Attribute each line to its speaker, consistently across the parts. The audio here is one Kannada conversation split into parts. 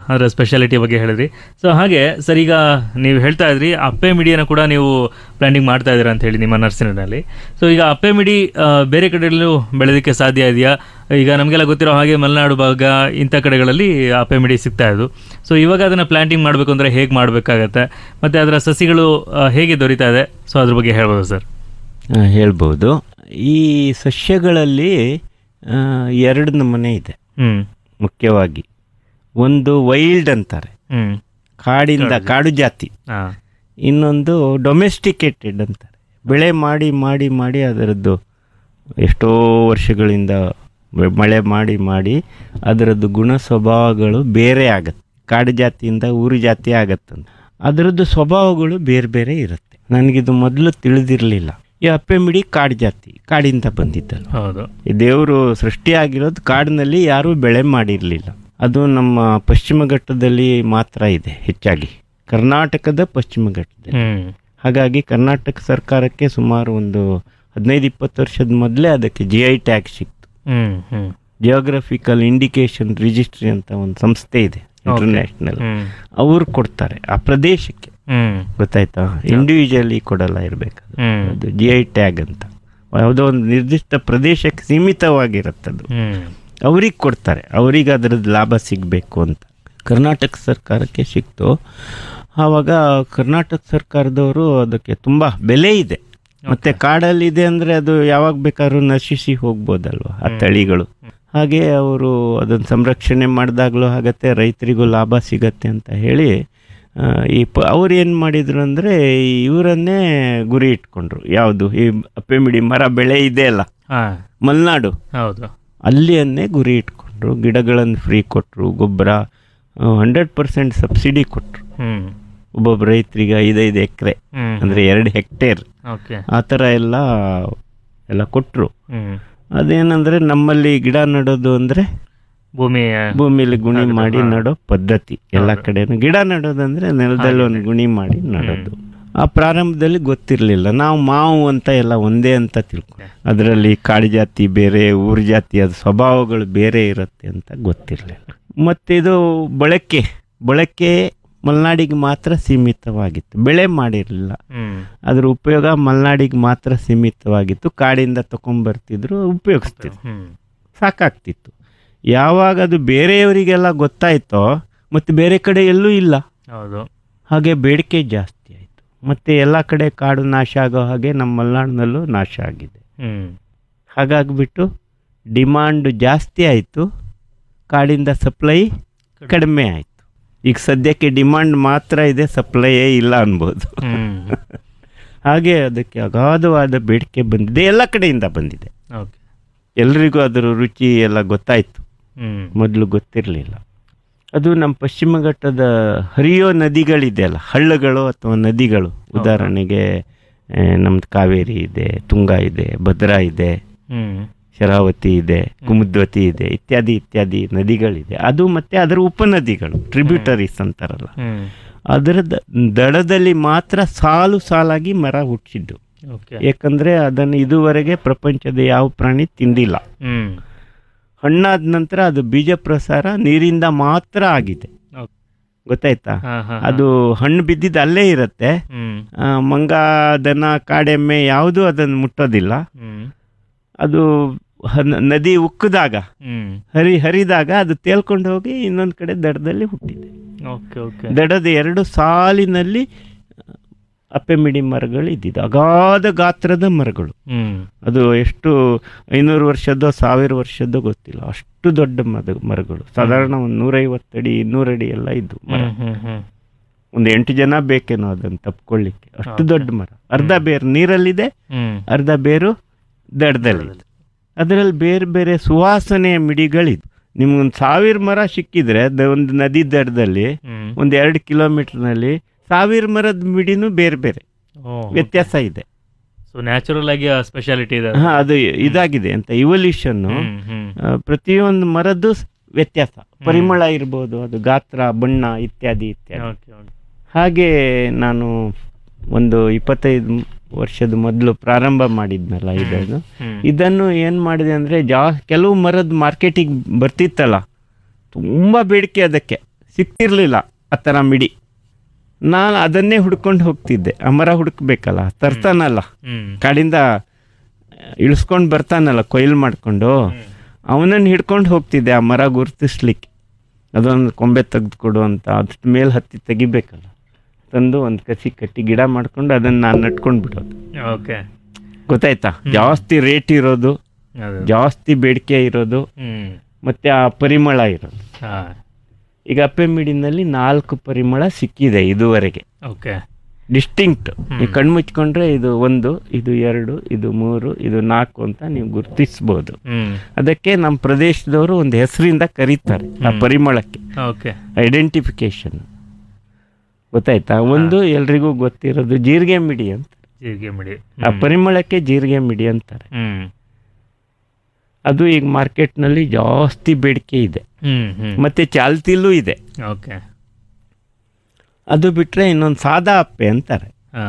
Speaker 1: ಅದರ ಸ್ಪೆಷಾಲಿಟಿ ಬಗ್ಗೆ ಹೇಳಿದ್ರಿ ಸೊ ಹಾಗೆ ಸರ್ ಈಗ ನೀವು ಹೇಳ್ತಾ ಇದ್ರಿ ಅಪ್ಪೆ ಮಿಡಿಯನ್ನು ಕೂಡ ನೀವು ಪ್ಲಾಂಟಿಂಗ್ ಮಾಡ್ತಾ ಇದ್ದೀರಾ ಅಂತ ಹೇಳಿ ನಿಮ್ಮ ನರ್ಸರಿನಲ್ಲಿ ಸೊ ಈಗ ಅಪ್ಪೆ ಮಿಡಿ ಆ, ಬೇರೆ ಕಡೆಯಲ್ಲೂ ಬೆಳೆಯೋದಕ್ಕೆ ಸಾಧ್ಯ ಇದೆಯಾ ಈಗ ನಮಗೆಲ್ಲ ಗೊತ್ತಿರೋ ಹಾಗೆ ಮಲೆನಾಡು ಭಾಗ ಇಂಥ ಕಡೆಗಳಲ್ಲಿ ಅಪ್ಪೆ ಮಿಡಿ ಸಿಗ್ತಾ ಇದ್ದು ಸೊ ಇವಾಗ ಅದನ್ನು ಪ್ಲಾಂಟಿಂಗ್ ಮಾಡಬೇಕು ಅಂದರೆ ಹೇಗೆ ಮಾಡಬೇಕಾಗತ್ತೆ ಮತ್ತು ಅದರ ಸಸಿಗಳು ಆ, ಹೇಗೆ ದೊರೀತಾ ಇದೆ ಸೊ ಅದ್ರ ಬಗ್ಗೆ ಹೇಳ್ಬೋದು ಸರ್
Speaker 2: ಆ, ಹೇಳ್ಬೋದು ಈ ಸಸ್ಯಗಳಲ್ಲಿ ಆ, ಎರಡು ನಮೂನೆ ಇದೆ
Speaker 1: ಹ್ಞೂ
Speaker 2: ಮುಖ್ಯವಾಗಿ ಒಂದು ವೈಲ್ಡ್ ಅಂತಾರೆ
Speaker 1: ಹ್ಞೂ
Speaker 2: ಕಾಡಿಂದ ಕಾಡು ಜಾತಿ
Speaker 1: ಹಾಂ
Speaker 2: ಇನ್ನೊಂದು ಡೊಮೆಸ್ಟಿಕೇಟೆಡ್ ಅಂತಾರೆ ಬೆಳೆ ಮಾಡಿ ಮಾಡಿ ಮಾಡಿ ಅದರದ್ದು ಎಷ್ಟೋ ವರ್ಷಗಳಿಂದ ಬೆ- ಮಳೆ ಮಾಡಿ ಮಾಡಿ ಅದರದ್ದು ಗುಣ ಸ್ವಭಾವಗಳು ಬೇರೆ ಆಗತ್ತೆ ಕಾಡು ಜಾತಿಯಿಂದ ಊರು ಜಾತಿ ಆಗತ್ತಂತ ಅದರದ್ದು ಸ್ವಭಾವಗಳು ಬೇರೆ ಬೇರೆ ಇರುತ್ತೆ ನನಗಿದು ಮೊದಲು ತಿಳಿದಿರಲಿಲ್ಲ ಈ ಅಪ್ಪೆ ಮಿಡಿ ಕಾಡು ಜಾತಿ ಕಾಡಿಂದ ಬಂದಿದ್ದಲ್ಲ
Speaker 1: ಹೌದು
Speaker 2: ಈ ದೇವರು ಸೃಷ್ಟಿಯಾಗಿರೋದು ಕಾಡಿನಲ್ಲಿ ಯಾರೂ ಬೆಳೆ ಮಾಡಿರಲಿಲ್ಲ ಅದು ನಮ್ಮ ಪಶ್ಚಿಮ ಘಟ್ಟದಲ್ಲಿ ಮಾತ್ರ ಇದೆ ಹೆಚ್ಚಾಗಿ ಕರ್ನಾಟಕದ ಪಶ್ಚಿಮ ಘಟ್ಟದಲ್ಲಿ
Speaker 1: ಹ್ಞೂ
Speaker 2: ಹಾಗಾಗಿ ಕರ್ನಾಟಕ ಸರ್ಕಾರಕ್ಕೆ ಸುಮಾರು ಒಂದು ಹದಿನೈದು ಇಪ್ಪತ್ತು ವರ್ಷದ ಮೊದಲೇ ಅದಕ್ಕೆ ಜಿ ಐ ಟ್ಯಾಗ್ ಸಿಕ್ತು
Speaker 1: ಹ್ಞೂ ಹ್ಞೂ
Speaker 2: ಜಿಯೋಗ್ರಫಿಕಲ್ ಇಂಡಿಕೇಶನ್ ರಿಜಿಸ್ಟ್ರಿ ಅಂತ ಒಂದು ಸಂಸ್ಥೆ ಇದೆ ಇಂಟರ್ನ್ಯಾಷನಲ್
Speaker 1: ಹ್ಞೂ
Speaker 2: ಅವರು ಕೊಡ್ತಾರೆ ಆ ಪ್ರದೇಶಕ್ಕೆ
Speaker 1: ಹ್ಞೂ
Speaker 2: ಗೊತ್ತಾಯ್ತಾ ಇಂಡಿವಿಜುವಲಿ ಕೊಡಲ್ಲ ಇರಬೇಕು
Speaker 1: ಹ್ಞೂ
Speaker 2: ಅದು ಜಿ ಐ ಟ್ಯಾಗ್ ಅಂತ ಯಾವುದೋ ಒಂದು ನಿರ್ದಿಷ್ಟ ಪ್ರದೇಶಕ್ಕೆ ಸೀಮಿತವಾಗಿರುತ್ತದು
Speaker 1: ಹ್ಞೂ
Speaker 2: ಅವ್ರಿಗೆ ಕೊಡ್ತಾರೆ ಅವ್ರಿಗೆ ಅದರದ್ದು ಲಾಭ ಸಿಗಬೇಕು ಅಂತ ಕರ್ನಾಟಕ ಸರ್ಕಾರಕ್ಕೆ ಸಿಕ್ತು ಆವಾಗ ಕರ್ನಾಟಕ ಸರ್ಕಾರದವರು ಅದಕ್ಕೆ ತುಂಬ ಬೆಲೆ ಇದೆ ಮತ್ತು ಕಾಡಲ್ಲಿದೆ ಅಂದರೆ ಅದು ಯಾವಾಗ ಬೇಕಾದ್ರೂ ನಶಿಸಿ ಹೋಗ್ಬೋದಲ್ವ ಆ ತಳಿಗಳು ಹಾಗೆ ಅವರು ಅದನ್ನು ಸಂರಕ್ಷಣೆ ಮಾಡಿದಾಗಲೂ ಆಗತ್ತೆ ರೈತರಿಗೂ ಲಾಭ ಸಿಗತ್ತೆ ಅಂತ ಹೇಳಿ ಆ, ಈ ಪ ಅವ್ರು ಏನು ಮಾಡಿದ್ರು ಅಂದರೆ ಇವರನ್ನೇ ಗುರಿ ಇಟ್ಕೊಂಡ್ರು ಯಾವುದು ಈ ಅಪ್ಪೆಮಿಡಿ ಮರ ಬೆಳೆ ಇದೆ ಅಲ್ಲ
Speaker 1: ಹಾಂ
Speaker 2: ಮಲೆನಾಡು
Speaker 1: ಹೌದು
Speaker 2: ಅಲ್ಲಿಯನ್ನೇ ಗುರಿ ಇಟ್ಕೊಂಡ್ರು ಗಿಡಗಳನ್ನು ಫ್ರೀ ಕೊಟ್ಟರು ಗೊಬ್ಬರ ಹಂಡ್ರೆಡ್ ಪರ್ಸೆಂಟ್ ಸಬ್ಸಿಡಿ ಕೊಟ್ಟರು
Speaker 1: ಹ್ಞೂ
Speaker 2: ಒಬ್ಬೊಬ್ಬ ರೈತರಿಗೆ ಐದೈದು ಎಕರೆ
Speaker 1: ಹ್ಞೂ
Speaker 2: ಅಂದರೆ ಎರಡು ಹೆಕ್ಟೇರ್
Speaker 1: ಓಕೆ
Speaker 2: ಆ ಥರ ಎಲ್ಲ ಎಲ್ಲ ಕೊಟ್ಟರು
Speaker 1: ಹ್ಞೂ
Speaker 2: ಅದೇನಂದರೆ ನಮ್ಮಲ್ಲಿ ಗಿಡ ನೆಡೋದು ಅಂದರೆ
Speaker 1: ಭೂಮಿ
Speaker 2: ಭೂಮಿಲಿ ಗುಣಿ ಮಾಡಿ ನಡೋ ಪದ್ಧತಿ ಎಲ್ಲ ಕಡೆನೂ ಗಿಡ ನೆಡೋದಂದ್ರೆ ನೆಲದಲ್ಲಿ ಒಂದು ಗುಣಿ ಮಾಡಿ ನಡೋದು ಆ ಪ್ರಾರಂಭದಲ್ಲಿ ಗೊತ್ತಿರಲಿಲ್ಲ ನಾವು ಮಾವು ಅಂತ ಎಲ್ಲ ಒಂದೇ ಅಂತ ತಿಳ್ಕೊ ಅದರಲ್ಲಿ ಕಾಡು ಜಾತಿ ಬೇರೆ ಊರು ಜಾತಿ ಅದು ಸ್ವಭಾವಗಳು ಬೇರೆ ಇರುತ್ತೆ ಅಂತ ಗೊತ್ತಿರಲಿಲ್ಲ ಮತ್ತು ಇದು ಬಳಕೆ ಬಳಕೆ ಮಲೆನಾಡಿಗೆ ಮಾತ್ರ ಸೀಮಿತವಾಗಿತ್ತು ಬೆಳೆ ಮಾಡಿರಲಿಲ್ಲ
Speaker 1: ಹ್ಞೂ
Speaker 2: ಅದರ ಉಪಯೋಗ ಮಲೆನಾಡಿಗೆ ಮಾತ್ರ ಸೀಮಿತವಾಗಿತ್ತು ಕಾಡಿಂದ ತಗೊಂಬರ್ತಿದ್ರು ಉಪಯೋಗಿಸ್ತಿದ್ರು
Speaker 1: ಹ್ಞೂ
Speaker 2: ಸಾಕಾಗ್ತಿತ್ತು ಯಾವಾಗ ಅದು ಬೇರೆಯವರಿಗೆಲ್ಲ ಗೊತ್ತಾಯ್ತೋ ಮತ್ತು ಬೇರೆ ಕಡೆ ಎಲ್ಲೂ ಇಲ್ಲ
Speaker 1: ಹೌದು
Speaker 2: ಹಾಗೆ ಬೇಡಿಕೆ ಜಾಸ್ತಿ ಆಯಿತು ಮತ್ತು ಎಲ್ಲ ಕಡೆ ಕಾಡು ನಾಶ ಆಗೋ ಹಾಗೆ ನಮ್ಮ ಮಲೆನಾಡಿನಲ್ಲೂ ನಾಶ ಆಗಿದೆ
Speaker 1: ಹ್ಞೂ
Speaker 2: ಹಾಗಾಗಿಬಿಟ್ಟು ಡಿಮಾಂಡ್ ಜಾಸ್ತಿ ಆಯಿತು ಕಾಡಿಂದ ಸಪ್ಲೈ ಕಡಿಮೆ ಆಯಿತು ಈಗ ಸದ್ಯಕ್ಕೆ ಡಿಮಾಂಡ್ ಮಾತ್ರ ಇದೆ ಸಪ್ಲೈಯೇ ಇಲ್ಲ ಅನ್ಬೋದು
Speaker 1: ಹ್ಞೂ
Speaker 2: ಹಾಗೆ ಅದಕ್ಕೆ ಅಗಾಧವಾದ ಬೇಡಿಕೆ ಬಂದಿದೆ ಎಲ್ಲ ಕಡೆಯಿಂದ ಬಂದಿದೆ
Speaker 1: ಓಕೆ
Speaker 2: ಎಲ್ರಿಗೂ ಅದರ ರುಚಿ ಎಲ್ಲ ಗೊತ್ತಾಯಿತು
Speaker 1: ಹ್ಞೂ
Speaker 2: ಮೊದಲು ಗೊತ್ತಿರಲಿಲ್ಲ ಅದು ನಮ್ಮ ಪಶ್ಚಿಮ ಘಟ್ಟದ ಹರಿಯೋ ನದಿಗಳಿದೆಯಲ್ಲ ಹಳ್ಳಗಳು ಅಥವಾ ನದಿಗಳು ಉದಾಹರಣೆಗೆ ನಮ್ಮದು ಕಾವೇರಿ ಇದೆ ತುಂಗಾ ಇದೆ ಭದ್ರಾ ಇದೆ
Speaker 1: ಹ್ಞೂ
Speaker 2: ಶರಾವತಿ ಇದೆ ಕುಮುದ್ವತಿ ಇದೆ ಇತ್ಯಾದಿ ಇತ್ಯಾದಿ ನದಿಗಳಿದೆ ಅದು ಮತ್ತೆ ಅದರ ಉಪನದಿಗಳು ಟ್ರಿಬ್ಯೂಟರೀಸ್ ಅಂತಾರಲ್ಲ
Speaker 1: ಹ್ಞೂ
Speaker 2: ಅದರ ದ- ದಡದಲ್ಲಿ ಮಾತ್ರ ಸಾಲು ಸಾಲಾಗಿ ಮರ ಹುಟ್ಟಿದ್ದು
Speaker 1: ಓಕೆ
Speaker 2: ಯಾಕಂದರೆ ಅದನ್ನು ಇದುವರೆಗೆ ಪ್ರಪಂಚದ ಯಾವ ಪ್ರಾಣಿ ತಿಂದಿಲ್ಲ
Speaker 1: ಹ್ಞೂ
Speaker 2: ಹಣ್ಣಾದ ನಂತರ ಅದು ಬೀಜ ಪ್ರಸಾರ ನೀರಿಂದ ಮಾತ್ರ ಆಗಿದೆ
Speaker 1: ಓಕೆ
Speaker 2: ಗೊತ್ತಾಯ್ತಾ
Speaker 1: ಹಾಂ ಹಾಂ
Speaker 2: ಅದು ಹಣ್ಣು ಬಿದ್ದಿದ್ದು ಅಲ್ಲೇ ಇರುತ್ತೆ
Speaker 1: ಹ್ಞೂ
Speaker 2: ಆ, ಮಂಗ ದನ ಕಾಡೆಮ್ಮೆ ಯಾವುದೂ ಅದನ್ನು ಮುಟ್ಟೋದಿಲ್ಲ
Speaker 1: ಹ್ಞೂ
Speaker 2: ಅದು ಹ- ನದಿ ಉಕ್ಕಿದಾಗ
Speaker 1: ಹ್ಞೂ
Speaker 2: ಹರಿ ಹರಿದಾಗ ಅದು ತೇಲ್ಕೊಂಡು ಹೋಗಿ ಇನ್ನೊಂದು ಕಡೆ ದಡದಲ್ಲಿ ಹುಟ್ಟಿದೆ
Speaker 1: ಓಕೆ ಓಕೆ
Speaker 2: ದಡದ ಎರಡು ಸಾಲಿನಲ್ಲಿ ಅಪ್ಪೆಮಿಡಿ ಮರಗಳು ಇದ್ದಿದ್ದು ಅಗಾಧ ಗಾತ್ರದ ಮರಗಳು
Speaker 1: ಹ್ಞೂ
Speaker 2: ಅದು ಎಷ್ಟು ಐನೂರು ವರ್ಷದ್ದೋ ಸಾವಿರ ವರ್ಷದ್ದೋ ಗೊತ್ತಿಲ್ಲ ಅಷ್ಟು ದೊಡ್ಡ ಮರ ಮರಗಳು ಸಾಧಾರಣ ಒಂದು ನೂರೈವತ್ತು ಅಡಿ ಇನ್ನೂರು ಅಡಿ ಎಲ್ಲ ಇದ್ದು ಮರ
Speaker 1: ಹ್ಞೂ ಹ್ಞೂ
Speaker 2: ಒಂದು ಎಂಟು ಜನ ಬೇಕೇನೋ ಅದನ್ನು ತಪ್ಕೊಳ್ಳಿಕ್ಕೆ ಅಷ್ಟು ದೊಡ್ಡ ಮರ ಅರ್ಧ ಬೇರು ನೀರಲ್ಲಿದೆ
Speaker 1: ಹ್ಞೂ
Speaker 2: ಅರ್ಧ ಬೇರು ದಡದಲ್ಲಿದೆ ಅದರಲ್ಲಿ ಬೇರೆ ಬೇರೆ ಸುವಾಸನೆಯ ಮಿಡಿಗಳಿದ್ದು ನಿಮ್ಗೊಂದು ಸಾವಿರ ಮರ ಸಿಕ್ಕಿದ್ರೆ ದ- ಒಂದು ನದಿ ದಡದಲ್ಲಿ
Speaker 1: ಹ್ಞೂ
Speaker 2: ಒಂದು ಎರಡು ಕಿಲೋಮೀಟರ್ನಲ್ಲಿ ಸಾವಿರ ಮರದ ಮಿಡಿನೂ ಬೇರೆ ಬೇರೆ
Speaker 1: ಓ
Speaker 2: ವ್ಯತ್ಯಾಸ ಇದೆ
Speaker 1: ಸೊ ನ್ಯಾಚುರಲ್ ಆಗಿ ಸ್ಪೆಷಾಲಿಟಿ ಇದೆ
Speaker 2: ಹಾ ಅದು ಇದಾಗಿದೆ ಅಂತ ಇವಲ್ಯೂಷನ್ನು
Speaker 1: ಹ್ಞೂ ಹ್ಞೂ
Speaker 2: ಆ, ಪ್ರತಿಯೊಂದು ಮರದ್ದು ಸ್- ವ್ಯತ್ಯಾಸ ಪರಿಮಳ ಇರ್ಬೋದು ಅದು ಗಾತ್ರ ಬಣ್ಣ ಇತ್ಯಾದಿ ಇತ್ಯಾದಿ
Speaker 1: ಓಕೆ ಓಕೆ
Speaker 2: ಹಾಗೆ ನಾನು ಒಂದು ಇಪ್ಪತ್ತೈದು ವರ್ಷದ ಮೊದಲು ಪ್ರಾರಂಭ ಮಾಡಿದ್ನಲ್ಲ ಇದನ್ನು
Speaker 1: ಹ್ಞೂ
Speaker 2: ಇದನ್ನು ಏನು ಮಾಡಿದೆ ಅಂದರೆ ಜಾ ಕೆಲವು ಮರದ ಮಾರ್ಕೆಟಿಗೆ ಬರ್ತಿತ್ತಲ್ಲ ತುಂಬ ಬೇಡಿಕೆ ಅದಕ್ಕೆ ಸಿಕ್ತಿರ್ಲಿಲ್ಲ ಆ ಥರ ಮಿಡಿ ನಾನು ಅದನ್ನೇ ಹುಡ್ಕೊಂಡು ಹೋಗ್ತಿದ್ದೆ ಆ ಮರ ಹುಡುಕ್ಬೇಕಲ್ಲ ತರ್ತಾನಲ್ಲ
Speaker 1: ಹ್ಮ್
Speaker 2: ಕಾಡಿಂದ ಇಳಿಸ್ಕೊಂಡು ಬರ್ತಾನಲ್ಲ ಕೊಯ್ಲು ಮಾಡಿಕೊಂಡು ಅವನನ್ನು ಹಿಡ್ಕೊಂಡು ಹೋಗ್ತಿದ್ದೆ ಆ ಮರ ಗುರುತಿಸ್ಲಿಕ್ಕೆ ಅದೊಂದು ಕೊಂಬೆ ತೆಗೆದುಕೊಡು ಅಂತ ಅದ್ರ ಮೇಲೆ ಹತ್ತಿ ತೆಗಿಬೇಕಲ್ಲ ತಂದು ಒಂದು ಕಸಿ ಕಟ್ಟಿ ಗಿಡ ಮಾಡ್ಕೊಂಡು ಅದನ್ನು ನಾನು ನಟ್ಕೊಂಡು ಬಿಡೋದು
Speaker 1: ಓಕೆ
Speaker 2: ಗೊತ್ತಾಯ್ತಾ ಜಾಸ್ತಿ ರೇಟ್ ಇರೋದು
Speaker 1: ಅದೇ
Speaker 2: ಜಾಸ್ತಿ ಬೇಡಿಕೆ ಇರೋದು
Speaker 1: ಹ್ಮ್
Speaker 2: ಮತ್ತು ಆ ಪರಿಮಳ ಇರೋದು
Speaker 1: ಹಾ
Speaker 2: ಈಗ ಅಪ್ಪೆ ಮಿಡಿನಲ್ಲಿ ನಾಲ್ಕು ಪರಿಮಳ ಸಿಕ್ಕಿದೆ ಇದುವರೆಗೆ
Speaker 1: ಓಕೆ
Speaker 2: ಡಿಸ್ಟಿಂಕ್ಟ್ ನೀವು ಕಣ್ಮುಚ್ಕೊಂಡ್ರೆ ಇದು ಒಂದು ಇದು ಎರಡು ಇದು ಮೂರು ಇದು ನಾಲ್ಕು ಅಂತ ನೀವು ಗುರುತಿಸ್ಬೋದು
Speaker 1: ಹ್ಮ್
Speaker 2: ಅದಕ್ಕೆ ನಮ್ಮ ಪ್ರದೇಶದವರು ಒಂದು ಹೆಸರಿಂದ ಕರೀತಾರೆ ಆ ಪರಿಮಳಕ್ಕೆ
Speaker 1: ಓಕೆ
Speaker 2: ಐಡೆಂಟಿಫಿಕೇಶನ್ ಗೊತ್ತಾಯ್ತಾ ಒಂದು ಎಲ್ರಿಗೂ ಗೊತ್ತಿರೋದು ಜೀರಿಗೆ ಮಿಡಿ ಅಂತ
Speaker 1: ಜೀರಿಗೆ ಮಿಡಿ
Speaker 2: ಆ ಪರಿಮಳಕ್ಕೆ ಜೀರಿಗೆ ಮಿಡಿ ಅಂತಾರೆ
Speaker 1: ಹ್ಮ್
Speaker 2: ಅದು ಈಗ ಮಾರ್ಕೆಟ್ನಲ್ಲಿ ಜಾಸ್ತಿ ಬೇಡಿಕೆ ಇದೆ
Speaker 1: ಹ್ಮ್ ಹ್ಮ್
Speaker 2: ಮತ್ತೆ ಚಾಲ್ತಿಲೂ ಇದೆ
Speaker 1: ಓಕೆ
Speaker 2: ಅದು ಬಿಟ್ಟರೆ ಇನ್ನೊಂದು ಸಾದಾ ಅಪ್ಪೆ ಅಂತಾರೆ
Speaker 1: ಹಾ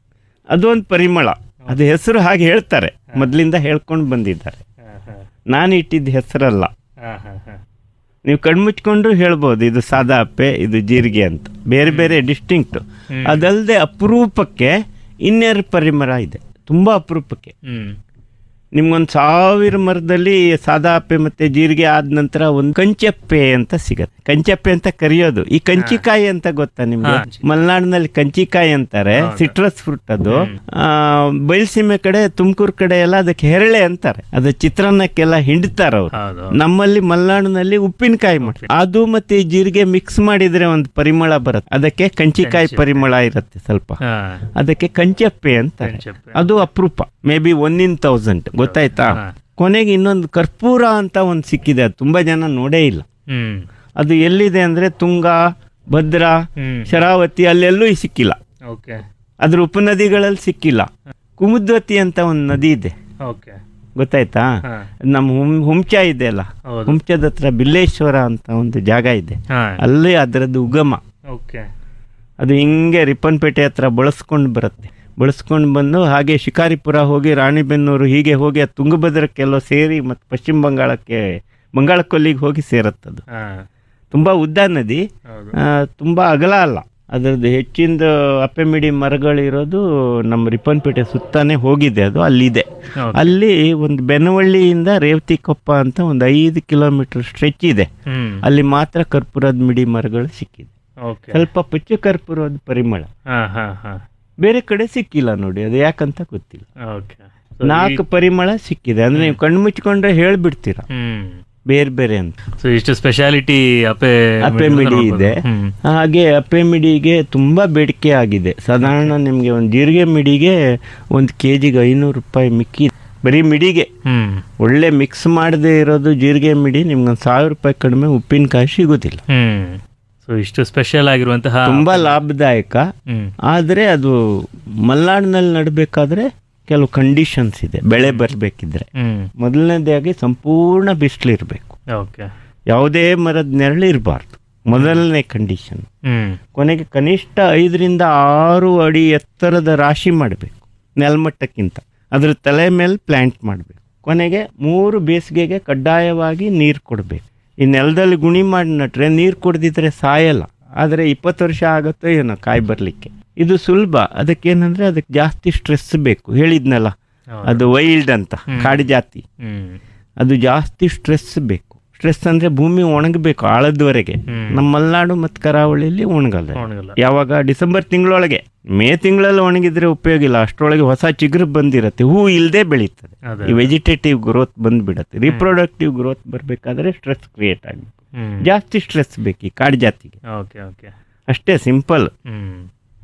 Speaker 2: ಅದು ಒಂದು ಪರಿಮಳ ಅದು ಹೆಸರು ಹಾಗೆ ಹೇಳ್ತಾರೆ ಮೊದಲಿಂದ ಹೇಳ್ಕೊಂಡು ಬಂದಿದ್ದಾರೆ
Speaker 1: ಹಾ ಹಾ
Speaker 2: ನಾನು ಇಟ್ಟಿದ್ದ ಹೆಸರಲ್ಲ
Speaker 1: ಹಾ ಹಾ ಹಾ
Speaker 2: ನೀವು ಕಣ್ಮುಚ್ಕೊಂಡ್ರು ಹೇಳ್ಬೋದು ಇದು ಸಾದಾ ಅಪ್ಪೆ ಇದು ಜೀರಿಗೆ ಅಂತ ಬೇರೆ ಬೇರೆ ಡಿಸ್ಟಿಂಕ್ಟ್
Speaker 1: ಹ್ಮ್.
Speaker 2: ಅದಲ್ಲದೆ ಅಪರೂಪಕ್ಕೆ ಇನ್ನೆರಡು ಪರಿಮಳ ಇದೆ ತುಂಬ ಅಪರೂಪಕ್ಕೆ
Speaker 1: ಹ್ಮ್
Speaker 2: ನಿಮ್ಗೊಂದು ಸಾವಿರ ಮರದಲ್ಲಿ ಸಾದಾ ಅಪ್ಪೆ ಮತ್ತೆ ಜೀರಿಗೆ ಆದ ನಂತರ ಒಂದು ಕಂಚಪ್ಪೆ ಅಂತ ಸಿಗತ್ತೆ ಕಂಚಪ್ಪೆ ಅಂತ ಕರೆಯೋದು ಈ ಕಂಚಿಕಾಯಿ ಅಂತ ಗೊತ್ತಾ ನಿಮ್ಗೆ
Speaker 1: ಹಾ.
Speaker 2: ಮಲೆನಾಡಿನಲ್ಲಿ ಕಂಚಿಕಾಯಿ ಅಂತಾರೆ
Speaker 1: ಹೌದು.
Speaker 2: ಸಿಟ್ರಸ್ ಫ್ರೂಟ್ ಅದು ಆ, ಬಯಲುಸೀಮೆ ಕಡೆ ತುಮಕೂರು ಕಡೆ ಎಲ್ಲ ಅದಕ್ಕೆ ಹೆರಳೆ ಅಂತಾರೆ ಅದು ಚಿತ್ರಾನ್ನಕ್ಕೆಲ್ಲ ಹಿಂಡ್ತಾರ ಅವ್ರು
Speaker 1: ಹೌದು
Speaker 2: ನಮ್ಮಲ್ಲಿ ಮಲೆನಾಡಿನಲ್ಲಿ ಉಪ್ಪಿನಕಾಯಿ ಮಾಡ್ತಾರೆ ಅದು ಮತ್ತೆ ಈ ಜೀರಿಗೆ ಮಿಕ್ಸ್ ಮಾಡಿದ್ರೆ ಒಂದು ಪರಿಮಳ ಬರುತ್ತೆ ಅದಕ್ಕೆ ಕಂಚಿಕಾಯಿ
Speaker 1: ಕಂಚಿಪ್ಪೆ.
Speaker 2: ಪರಿಮಳ ಇರುತ್ತೆ ಸ್ವಲ್ಪ
Speaker 1: ಹಾ
Speaker 2: ಅದಕ್ಕೆ ಕಂಚಪ್ಪೆ ಅಂತಾರೆ
Speaker 1: ಕಂಚಪ್ಪೆ.
Speaker 2: ಅದು ಅಪರೂಪ maybe one in thousand ಗೊತ್ತಾಯ್ತಾ
Speaker 1: ಹಾ.
Speaker 2: ಕೊನೆಗೆ ಇನ್ನೊಂದು ಕರ್ಪೂರ ಅಂತ ಒಂದು ಸಿಕ್ಕಿದೆ ಅದು ತುಂಬಾ ಜನ ನೋಡೇ ಇಲ್ಲ
Speaker 1: ಹ್ಮ್
Speaker 2: ಅದು ಎಲ್ಲಿದೆ ಅಂದ್ರೆ ತುಂಗ ಭದ್ರಾ
Speaker 1: ಹ್ಮ್
Speaker 2: ಶರಾವತಿ ಅಲ್ಲೆಲ್ಲೂ ಈ ಸಿಕ್ಕಿಲ್ಲ
Speaker 1: ಓಕೆ
Speaker 2: ಅದ್ರ ಉಪನದಿಗಳಲ್ಲಿ ಸಿಕ್ಕಿಲ್ಲ ಕುಮುದ್ವತಿ ಅಂತ ಒಂದು ನದಿ ಇದೆ
Speaker 1: ಓಕೆ
Speaker 2: ಗೊತ್ತಾಯ್ತಾ
Speaker 1: ಹಾ
Speaker 2: ನಮ್ಮ ಹುಂ ಹುಂಚ ಇದೆ ಅಲ್ಲ
Speaker 1: ಹೌದು
Speaker 2: ಹುಂಚದ ಹತ್ರ ಬಿಲ್ಲೇಶ್ವರ ಅಂತ ಒಂದು ಜಾಗ ಇದೆ
Speaker 1: ಹಾ
Speaker 2: ಅಲ್ಲಿ ಅದರದ್ದು ಉಗಮ
Speaker 1: ಓಕೆ
Speaker 2: ಅದು ಹಿಂಗೆ ರಿಪ್ಪನ್ಪೇಟೆ ಹತ್ರ ಬಳಸ್ಕೊಂಡು ಬರುತ್ತೆ ಬಳಸ್ಕೊಂಡು ಬಂದು ಹಾಗೆ ಶಿಕಾರಿಪುರ ಹೋಗಿ ರಾಣಿಬೆನ್ನೂರು ಹೀಗೆ ಹೋಗಿ ಅದು ತುಂಗಭದ್ರಕ್ಕೆಲ್ಲೋ ಸೇರಿ ಮತ್ತು ಪಶ್ಚಿಮ ಬಂಗಾಳಕ್ಕೆ ಬಂಗಾಳ ಕೊಲ್ಲಿಗೆ ಹೋಗಿ ಸೇರುತ್ತದು
Speaker 1: ಹಾ
Speaker 2: ತುಂಬ ಉದ್ದ ನದಿ
Speaker 1: ಹೌದು
Speaker 2: ಆ, ತುಂಬ ಅಗಲ ಅಲ್ಲ ಅದರದ್ದು ಹೆಚ್ಚಿಂದ ಅಪ್ಪೆಮಿಡಿ ಮರಗಳಿರೋದು ನಮ್ಮ ರಿಪ್ಪನ್ಪೇಟೆ ಸುತ್ತಾನೆ ಹೋಗಿದೆ ಅದು ಅಲ್ಲಿದೆ
Speaker 1: ಓಕೆ.
Speaker 2: ಅಲ್ಲಿ ಒಂದು ಬೆನವಳ್ಳಿಯಿಂದ ರೇವತಿಕೊಪ್ಪ ಅಂತ ಒಂದು ಐದು ಕಿಲೋಮೀಟರ್ ಸ್ಟ್ರೆಚ್ ಇದೆ
Speaker 1: ಹ್ಮ್
Speaker 2: ಅಲ್ಲಿ ಮಾತ್ರ ಕರ್ಪೂರದ ಮಿಡಿ ಮರಗಳು ಸಿಕ್ಕಿದೆ
Speaker 1: ಓಕೆ
Speaker 2: ಸ್ವಲ್ಪ ಪಚ್ಚು ಕರ್ಪೂರದ ಪರಿಮಳ
Speaker 1: ಹಾ ಹಾ ಹಾ
Speaker 2: ಬೇರೆ ಕಡೆ ಸಿಕ್ಕಿಲ್ಲ ನೋಡಿ ಅದು ಯಾಕಂತ ಗೊತ್ತಿಲ್ಲ
Speaker 1: ಓಕೆ
Speaker 2: ನಾಲ್ಕು ಪರಿಮಳ ಸಿಕ್ಕಿದೆ ಅಂದ್ರೆ ನೀವು ಕಣ್ಣು ಮುಚ್ಕೊಂಡ್ರೆ ಹೇಳ್ಬಿಡ್ತೀರಾ
Speaker 1: ಹ್ಮ್
Speaker 2: ಬೇರೆ ಬೇರೆ ಅಂತ
Speaker 1: ಸೊ ಇಷ್ಟು ಸ್ಪೆಷಾಲಿಟಿ ಅಪೆ
Speaker 2: ಅಪ್ಪೆ ಮಿಡಿ ಇದೆ
Speaker 1: ಹ್ಮ್
Speaker 2: ಹಾಗೆ ಅಪ್ಪೆ ಮಿಡಿಗೆ ತುಂಬಾ ಬೇಡಿಕೆ ಆಗಿದೆ ಸಾಧಾರಣ ನಿಮಗೆ ಒಂದು ಜೀರಿಗೆ ಮಿಡಿಗೆ ಒಂದು ಕೆ ಜಿಗೆ ಐನೂರು ರೂಪಾಯಿ ಮಿಕ್ಕಿ ಬರೀ ಮಿಡಿಗೆ
Speaker 1: ಹ್ಮ್
Speaker 2: ಒಳ್ಳೆ ಮಿಕ್ಸ್ ಮಾಡದೇ ಇರೋದು ಜೀರಿಗೆ ಮಿಡಿ ನಿಮ್ಗೊಂದು ಸಾವಿರ ರೂಪಾಯಿ ಕಡಿಮೆ ಉಪ್ಪಿನಕಾಯಿ ಸಿಗೋದಿಲ್ಲ
Speaker 1: ಹ್ಮ್ ಸೊ ಇಷ್ಟು ಸ್ಪೆಷಲ್ ಆಗಿರುವಂತಹ
Speaker 2: ತುಂಬಾ ಲಾಭದಾಯಕ
Speaker 1: ಹ್ಮ್
Speaker 2: ಆದರೆ ಅದು ಮಲೆನಾಡಿನಲ್ಲಿ ನಡಬೇಕಾದ್ರೆ ಕೆಲವು ಕಂಡೀಷನ್ಸ್ ಇದೆ ಬೆಳೆ ಬರಬೇಕಿದ್ರೆ
Speaker 1: ಹ್ಮ್
Speaker 2: ಮೊದಲನೇದಾಗಿ ಸಂಪೂರ್ಣ ಬಿಸಿಲಿರಬೇಕು
Speaker 1: ಓಕೆ
Speaker 2: ಯಾವುದೇ ಮರದ ನೆರಳು ಇರಬಾರ್ದು ಮೊದಲನೇ ಕಂಡೀಷನ್
Speaker 1: ಹ್ಮ್
Speaker 2: ಕೊನೆಗೆ ಕನಿಷ್ಠ ಐದರಿಂದ ಆರು ಅಡಿ ಎತ್ತರದ ರಾಶಿ ಮಾಡಬೇಕು ನೆಲಮಟ್ಟಕ್ಕಿಂತ ಅದ್ರ ತಲೆ ಮೇಲೆ ಪ್ಲ್ಯಾಂಟ್ ಮಾಡಬೇಕು ಕೊನೆಗೆ ಮೂರು ಬೇಸಿಗೆಗೆ ಕಡ್ಡಾಯವಾಗಿ ನೀರು ಕೊಡಬೇಕು ಈ ನೆಲದಲ್ಲಿ ಗುಣಿ ಮಾಡಿ ನಟ್ರೆ ನೀರು ಕುಡ್ದಿದ್ರೆ ಸಾಯಲ್ಲ ಆದರೆ ಇಪ್ಪತ್ತು ವರ್ಷ ಆಗುತ್ತೋ ಏನೋ ಕಾಯಿ ಬರಲಿಕ್ಕೆ ಇದು ಸುಲಭ ಅದಕ್ಕೇನಂದ್ರೆ ಅದಕ್ಕೆ ಜಾಸ್ತಿ ಸ್ಟ್ರೆಸ್ ಬೇಕು ಹೇಳಿದ್ನಲ್ಲ
Speaker 1: ಹೌದು.
Speaker 2: ಅದು ವೈಲ್ಡ್ ಅಂತ ಕಾಡು ಜಾತಿ
Speaker 1: ಹ್ಮ್
Speaker 2: ಅದು ಜಾಸ್ತಿ ಸ್ಟ್ರೆಸ್ ಬೇಕು ಸ್ಟ್ರೆಸ್ ಅಂದರೆ ಭೂಮಿ ಒಣಗಬೇಕು ಆಳದವರೆಗೆ
Speaker 1: ಹ್ಮ್.
Speaker 2: ನಮ್ಮ ಮಲೆನಾಡು ಮತ್ತು ಕರಾವಳಿಯಲ್ಲಿ ಒಣಗಲ್ಲ
Speaker 1: ಒಣಗಲ್ಲ
Speaker 2: ಯಾವಾಗ ಡಿಸೆಂಬರ್ ತಿಂಗಳೊಳಗೆ ಮೇ ತಿಂಗಳಲ್ಲಿ ಒಣಗಿದ್ರೆ ಉಪಯೋಗ ಇಲ್ಲ ಅಷ್ಟರೊಳಗೆ ಹೊಸ ಚಿಗುರು ಬಂದಿರುತ್ತೆ ಹೂ ಇಲ್ಲದೆ ಬೆಳೀತದೆ
Speaker 1: ಅದೇ
Speaker 2: ಈ ವೆಜಿಟೇಟಿವ್ ಗ್ರೋತ್ ಬಂದ್ಬಿಡತ್ತೆ ರಿಪ್ರೊಡಕ್ಟಿವ್ ಗ್ರೋತ್ ಬರಬೇಕಾದ್ರೆ ಸ್ಟ್ರೆಸ್ ಕ್ರಿಯೇಟ್ ಆಗಬೇಕು
Speaker 1: ಹ್ಮ್
Speaker 2: ಜಾಸ್ತಿ ಸ್ಟ್ರೆಸ್ ಬೇಕು ಈ ಕಾಡು ಜಾತಿಗೆ
Speaker 1: ಓಕೆ ಓಕೆ
Speaker 2: ಅಷ್ಟೇ ಸಿಂಪಲ್
Speaker 1: ಹ್ಮ್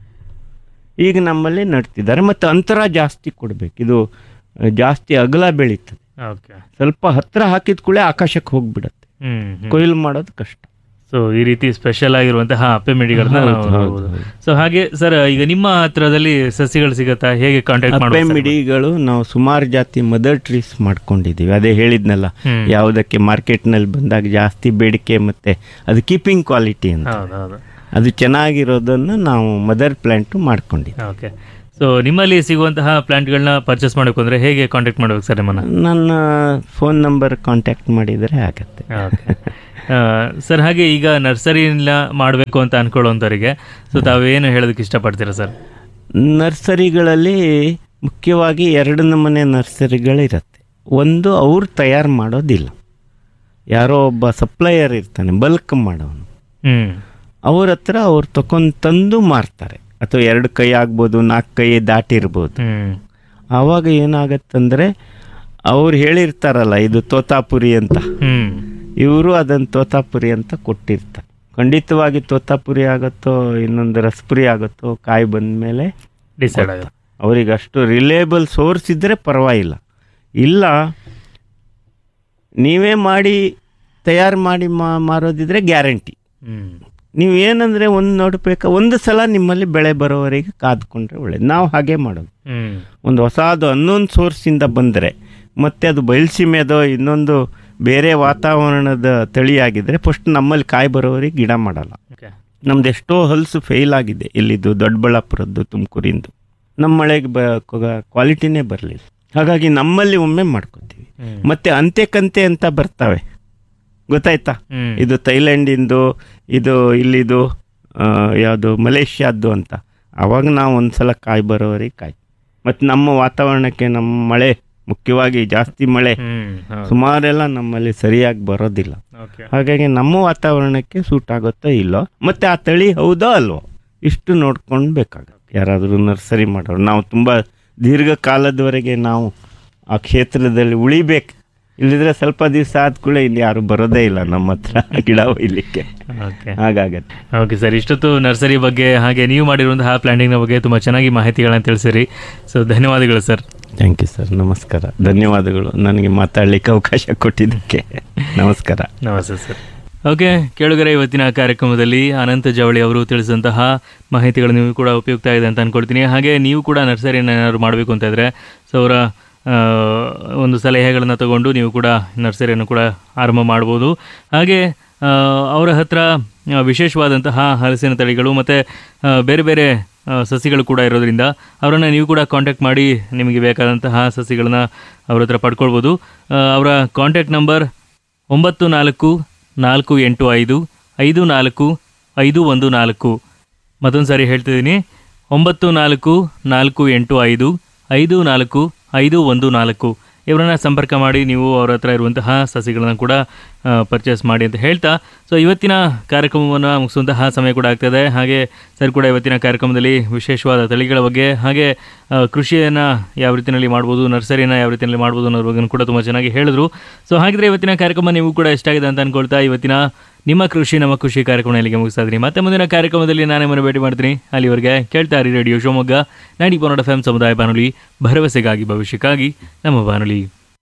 Speaker 2: ಈಗ ನಮ್ಮಲ್ಲಿ ನಡ್ತಿದ್ದಾರೆ ಮತ್ತು ಅಂತರ ಜಾಸ್ತಿ ಕೊಡಬೇಕು ಇದು ಆ, ಜಾಸ್ತಿ ಅಗಲ ಬೆಳೀತದೆ
Speaker 1: ಓಕೆ
Speaker 2: ಸ್ವಲ್ಪ ಹತ್ರ ಹಾಕಿದ ಕೂಡಲೇ ಆಕಾಶಕ್ಕೆ ಹೋಗ್ಬಿಡತ್ತೆ
Speaker 1: ಹ್ಮ್ ಹ್ಮ್
Speaker 2: ಕೊಯ್ಲು ಮಾಡೋದು ಕಷ್ಟ
Speaker 1: ಸೊ ಈ ರೀತಿ ಸ್ಪೆಷಲ್ ಆಗಿರುವಂತಹ ಅಪ್ಪೆ ಮಿಡಿಗಳನ್ನ
Speaker 2: ಹೌದು,
Speaker 1: ನಾವು
Speaker 2: ಹೌದು,
Speaker 1: ನೋಡ್ಬೋದು
Speaker 2: ಹೌದು.
Speaker 1: ಸೊ ಹಾಗೆ ಸರ್ ಈಗ ನಿಮ್ಮ ಹತ್ರದಲ್ಲಿ ಸಸಿಗಳು ಸಿಗತ್ತಾ ಹೇಗೆ ಕಾಂಟ್ಯಾಕ್ಟ್
Speaker 2: ಅಪ್ಪೆ ಮಿಡಿಗಳು ನಾವು ಸುಮಾರು ಜಾತಿ ಮದರ್ ಟ್ರೀಸ್ ಮಾಡ್ಕೊಂಡಿದ್ದೀವಿ ಅದೇ ಹೇಳಿದ್ನಲ್ಲ
Speaker 1: ಹ್ಮ್.
Speaker 2: ಯಾವುದಕ್ಕೆ ಮಾರ್ಕೆಟ್ನಲ್ಲಿ ಬಂದಾಗ ಜಾಸ್ತಿ ಬೇಡಿಕೆ ಮತ್ತೆ ಅದು ಕೀಪಿಂಗ್ ಕ್ವಾಲಿಟಿ ಅಂತ
Speaker 1: ಹೌದು ಹೌದು
Speaker 2: ಅದು ಚೆನ್ನಾಗಿರೋದನ್ನು ನಾವು ಮದರ್ ಪ್ಲಾಂಟು ಮಾಡ್ಕೊಂಡಿದ್ದೀವಿ
Speaker 1: ಓಕೆ ಸೊ ನಿಮ್ಮಲ್ಲಿ ಸಿಗುವಂತಹ ಪ್ಲಾಂಟ್ಗಳನ್ನ ಪರ್ಚೇಸ್ ಮಾಡಬೇಕು ಅಂದ್ರೆ ಹೇಗೆ ಕಾಂಟ್ಯಾಕ್ಟ್ ಮಾಡ್ಬೇಕು ಸರ್ ನಿಮ್ಮನ್ನ
Speaker 2: ನನ್ನ ಫೋನ್ ನಂಬರ್ ಕಾಂಟ್ಯಾಕ್ಟ್ ಮಾಡಿದರೆ ಆಗತ್ತೆ
Speaker 1: ಓಕೆ ಆ, ಸರ್ ಹಾಗೆ ಈಗ ನರ್ಸರಿನ ಮಾಡಬೇಕು ಅಂತ ಅನ್ಕೊಳ್ಳೋಂಥವ್ರಿಗೆ ಸೊ ತಾವೇನು ಹೇಳೋದಕ್ಕೆ ಇಷ್ಟಪಡ್ತೀರಾ ಸರ್
Speaker 2: ನರ್ಸರಿಗಳಲ್ಲಿ ಮುಖ್ಯವಾಗಿ ಎರಡು ನಮೂನೆ ನರ್ಸರಿಗಳಿರುತ್ತೆ ಒಂದು ಅವ್ರು ತಯಾರು ಮಾಡೋದಿಲ್ಲ ಯಾರೋ ಒಬ್ಬ ಸಪ್ಲೈಯರ್ ಇರ್ತಾನೆ ಬಲ್ಕ್ ಮಾಡೋನು
Speaker 1: ಹ್ಮ್
Speaker 2: ಅವ್ರ ಹತ್ರ ಅವ್ರು ತಗೊಂಡು ತಂದು ಮಾರ್ತಾರೆ ಅಥವಾ ಎರಡು ಕೈ ಆಗ್ಬೋದು ನಾಲ್ಕು ಕೈ ದಾಟಿರ್ಬೋದು
Speaker 1: ಹ್ಮ್
Speaker 2: ಆವಾಗ ಏನಾಗತ್ತಂದರೆ ಅವ್ರು ಹೇಳಿರ್ತಾರಲ್ಲ ಇದು ತೋತಾಪುರಿ ಅಂತ
Speaker 1: ಹ್ಮ್
Speaker 2: ಇವರು ಅದನ್ನು ತೋತಾಪುರಿ ಅಂತ ಕೊಟ್ಟಿರ್ತಾರೆ ಖಂಡಿತವಾಗಿ ತೋತಾಪುರಿ ಆಗುತ್ತೋ ಇನ್ನೊಂದು ರಸಪುರಿ ಆಗುತ್ತೋ ಕಾಯಿ ಬಂದ ಮೇಲೆ
Speaker 1: ಡಿಸೈಡ್ ಆಗುತ್ತೆ
Speaker 2: ಅವ್ರಿಗೆ ಅಷ್ಟು ರಿಲೇಬಲ್ ಸೋರ್ಸ್ ಇದ್ದರೆ ಪರವಾಗಿಲ್ಲ ಇಲ್ಲ ನೀವೇ ಮಾಡಿ ತಯಾರು ಮಾಡಿ ಮಾ ಮಾರೋದಿದ್ರೆ ಗ್ಯಾರಂಟಿ
Speaker 1: ಹ್ಮ್
Speaker 2: ನೀವು ಏನಂದರೆ ಒಂದು ನೋಡ್ಬೇಕಾ ಒಂದು ಸಲ ನಿಮ್ಮಲ್ಲಿ ಬೆಳೆ ಬರೋವರೆಗೆ ಕಾದ್ಕೊಂಡ್ರೆ ಒಳ್ಳೇದು ನಾವು ಹಾಗೆ ಮಾಡೋದು
Speaker 1: ಹ್ಮ್
Speaker 2: ಒಂದು ಹೊಸದು ಅನ್ನೊಂದು ಸೋರ್ಸಿಂದ ಬಂದರೆ ಮತ್ತೆ ಅದು ಬಯಲುಸೀಮೆದೋ ಇನ್ನೊಂದು ಬೇರೆ ವಾತಾವರಣದ ತಳಿಯಾಗಿದ್ದರೆ ಫಸ್ಟ್ ನಮ್ಮಲ್ಲಿ ಕಾಯಿ ಬರೋವರೆಗೆ ಗಿಡ ಮಾಡಲ್ಲ
Speaker 1: ಓಕೆ
Speaker 2: ನಮ್ದು ಎಷ್ಟೋ ಹಲ್ಸು ಫೇಲ್ ಆಗಿದೆ ಇಲ್ಲಿದ್ದು ದೊಡ್ಡಬಳ್ಳಾಪುರದ್ದು ತುಮಕೂರಿಂದು ನಮ್ಮ ಮಳೆಗೆ ಬ ಕ್ವಾಲಿಟಿನೇ ಬರಲಿಲ್ಲ ಹಾಗಾಗಿ ನಮ್ಮಲ್ಲಿ ಒಮ್ಮೆ ಮಾಡ್ಕೋತೀವಿ
Speaker 1: ಹ್ಮ್
Speaker 2: ಮತ್ತೆ ಅಂತೆ ಕಂತೆ ಅಂತ ಬರ್ತವೆ ಗೊತ್ತಾಯ್ತಾ
Speaker 1: ಹ್ಮ್
Speaker 2: ಇದು ಥೈಲ್ಯಾಂಡಿಂದು ಇದು ಇಲ್ಲಿದು ಯಾವುದು ಮಲೇಷ್ಯಾದ್ದು ಅಂತ ಅವಾಗ ನಾವು ಒಂದು ಸಲ ಕಾಯಿ ಬರೋವರೆಗೆ ಕಾಯಿ ಮತ್ತು ನಮ್ಮ ವಾತಾವರಣಕ್ಕೆ ನಮ್ಮ ಮಳೆ ಮುಖ್ಯವಾಗಿ ಜಾಸ್ತಿ ಮಳೆ
Speaker 1: ಹ್ಮ್ ಹೌದು
Speaker 2: ಸುಮಾರೆಲ್ಲ ನಮ್ಮಲ್ಲಿ ಸರಿಯಾಗಿ ಬರೋದಿಲ್ಲ
Speaker 1: ಓಕೆ
Speaker 2: ಹಾಗಾಗಿ ನಮ್ಮ ವಾತಾವರಣಕ್ಕೆ ಸೂಟ್ ಆಗುತ್ತೋ ಇಲ್ಲೋ ಮತ್ತು ಆ ತಳಿ ಹೌದೋ ಅಲ್ವೋ ಇಷ್ಟು ನೋಡ್ಕೊಂಡು ಬೇಕಾಗುತ್ತೆ ಯಾರಾದರೂ ನರ್ಸರಿ ಮಾಡೋರು ನಾವು ತುಂಬ ದೀರ್ಘಕಾಲದವರೆಗೆ ನಾವು ಆ ಕ್ಷೇತ್ರದಲ್ಲಿ ಉಳಿಬೇಕು ಇಲ್ಲಿದ್ರೆ ಸ್ವಲ್ಪ ದಿವಸ ಆದ ಕೂಡ ಇಲ್ಲಿ ಯಾರು ಬರೋದೇ ಇಲ್ಲ ನಮ್ಮ ಹತ್ರ ಗಿಡ ಒಯ್ಲಿಕ್ಕೆ
Speaker 1: ಓಕೆ
Speaker 2: ಹಾಗಾಗತ್ತೆ
Speaker 1: ಓಕೆ ಸರ್ ಇಷ್ಟೊತ್ತು ನರ್ಸರಿ ಬಗ್ಗೆ ಹಾಗೆ ನೀವು ಮಾಡಿರುವಂತಹ ಪ್ಲಾಂಟಿಂಗ್ನ ಬಗ್ಗೆ ತುಂಬ ಚೆನ್ನಾಗಿ ಮಾಹಿತಿಗಳನ್ನ ತಿಳಿಸಿರಿ ಸೊ ಧನ್ಯವಾದಗಳು ಸರ್
Speaker 2: ಥ್ಯಾಂಕ್ ಯು ಸರ್ ನಮಸ್ಕಾರ ಧನ್ಯವಾದಗಳು ನನಗೆ ಮಾತಾಡಲಿಕ್ಕೆ ಅವಕಾಶ ಕೊಟ್ಟಿದ್ದಕ್ಕೆ ನಮಸ್ಕಾರ
Speaker 1: ನಮಸ್ತೆ ಸರ್ ಓಕೆ ಕೇಳುಗರೆ ಇವತ್ತಿನ ಕಾರ್ಯಕ್ರಮದಲ್ಲಿ ಅನಂತ ಜವಳಿ ಅವರು ತಿಳಿಸಿದಂತಹ ಮಾಹಿತಿಗಳು ನೀವು ಕೂಡ ಉಪಯುಕ್ತ ಆಗಿದೆ ಅಂತ ಅಂದ್ಕೊಳ್ತೀನಿ ಹಾಗೆ ನೀವು ಕೂಡ ನರ್ಸರಿಯನ್ನು ಏನಾದ್ರು ಮಾಡಬೇಕು ಅಂತ ಇದ್ದರೆ ಸೊ ಅವರ ಆ, ಒಂದು ಸಲಹೆಗಳನ್ನು ತಗೊಂಡು ನೀವು ಕೂಡ ನರ್ಸರಿಯನ್ನು ಕೂಡ ಆರಂಭ ಮಾಡ್ಬೋದು ಹಾಗೆ ಆ, ಅವರ ಹತ್ರ ಆ, ವಿಶೇಷವಾದಂತಹ ಹಲಸಿನ ತಳಿಗಳು ಮತ್ತು ಬೇರೆ ಬೇರೆ ಆ, ಸಸಿಗಳು ಕೂಡ ಇರೋದ್ರಿಂದ ಅವರನ್ನು ನೀವು ಕೂಡ ಕಾಂಟ್ಯಾಕ್ಟ್ ಮಾಡಿ ನಿಮಗೆ ಬೇಕಾದಂತಹ ಸಸಿಗಳನ್ನ ಅವ್ರ ಹತ್ರ ಪಡ್ಕೊಳ್ಬೋದು ಆ, ಅವರ ಕಾಂಟ್ಯಾಕ್ಟ್ ನಂಬರ್ ಒಂಬತ್ತು ನಾಲ್ಕು ನಾಲ್ಕು ಎಂಟು ಐದು ಐದು ನಾಲ್ಕು ಐದು ಒಂದು ನಾಲ್ಕು ಮತ್ತೊಂದು ಸಾರಿ ಹೇಳ್ತಿದ್ದೀನಿ ಒಂಬತ್ತು ನಾಲ್ಕು ನಾಲ್ಕು ಎಂಟು ಐದು ಐದು ನಾಲ್ಕು ಐದು ಒಂದು ನಾಲ್ಕು ಇವರನ್ನ ಸಂಪರ್ಕ ಮಾಡಿ ನೀವು ಅವರ ಹತ್ರ ಇರುವಂತಹ ಸಸಿಗಳನ್ನು ಕೂಡ ಪರ್ಚೇಸ್ ಮಾಡಿ ಅಂತ ಹೇಳ್ತಾ ಸೊ ಇವತ್ತಿನ ಕಾರ್ಯಕ್ರಮವನ್ನು ಮುಗಿಸುವಂತಹ ಸಮಯ ಕೂಡ ಆಗ್ತದೆ ಹಾಗೆ ಸರ್ ಕೂಡ ಇವತ್ತಿನ ಕಾರ್ಯಕ್ರಮದಲ್ಲಿ ವಿಶೇಷವಾದ ತಳಿಗಳ ಬಗ್ಗೆ ಹಾಗೆ ಆ, ಕೃಷಿಯನ್ನು ಯಾವ ರೀತಿಯಲ್ಲಿ ಮಾಡ್ಬೋದು ನರ್ಸರಿಯನ್ನು ಯಾವ ರೀತಿಯಲ್ಲಿ ಮಾಡ್ಬೋದು ಅನ್ನೋದ್ರ ಬಗ್ಗೆ ಕೂಡ ತುಂಬ ಚೆನ್ನಾಗಿ ಹೇಳಿದ್ರು ಸೊ ಹಾಗಿದ್ರೆ ಇವತ್ತಿನ ಕಾರ್ಯಕ್ರಮ ನೀವು ಕೂಡ ಇಷ್ಟ ಆಗಿದೆ ಅಂತ ಅನ್ಕೊಳ್ತಾ ಇವತ್ತಿನ ನಿಮ್ಮ ಕೃಷಿ ನಮ್ಮ ಕೃಷಿ ಕಾರ್ಯಕ್ರಮ ಇಲ್ಲಿಗೆ ಮುಗಿಸ್ತಾ ಇದ್ದೀನಿ ಮತ್ತೆ ಮುಂದಿನ ಕಾರ್ಯಕ್ರಮದಲ್ಲಿ ನಾನೇ ಮನೆ ಭೇಟಿ ಮಾಡ್ತೀನಿ ಅಲ್ಲಿವರೆಗೆ ಕೇಳ್ತಾ ಇರಿ ರೇಡಿಯೋ ಶಿವಮೊಗ್ಗ ನೈಂಟಿ ಪೊನ್ನಡ ಎಫ್ ಎಂ ಸಮುದಾಯ ಬಾನುಲಿ ಭರವಸೆಗಾಗಿ ಭವಿಷ್ಯಕ್ಕಾಗಿ ನಮ್ಮ ಬಾನುಲಿ